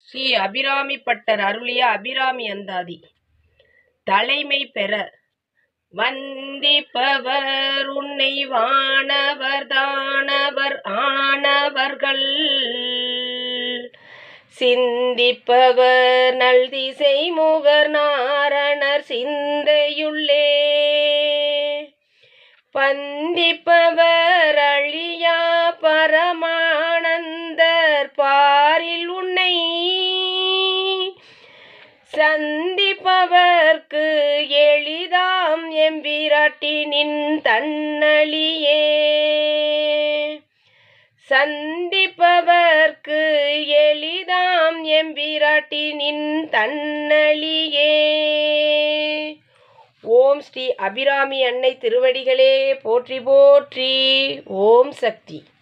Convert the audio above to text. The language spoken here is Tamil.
ஸ்ரீ அபிராமி பட்டர் அருளிய அபிராமி அந்தாதி தலைமை பெற வந்திப்பவர் உன்னை வானவர் தானவர் ஆனவர்கள் சிந்திப்பவர் நல் திசை முகர் நாரணர் சிந்தையுள்ளே பந்திப்பவர் அழியா பரமானந்தர் பாரில் உன்னை சந்திப்பவர்க்கு எளிதாம் எம்பிராட்டினின் தன்னழியே சந்திப்பவர்க்கு எளிதாம் எம்பிராட்டினின் தன்னழியே ஓம் ஸ்ரீ அபிராமி அன்னை திருவடிகளே போற்றி போற்றி ஓம் சக்தி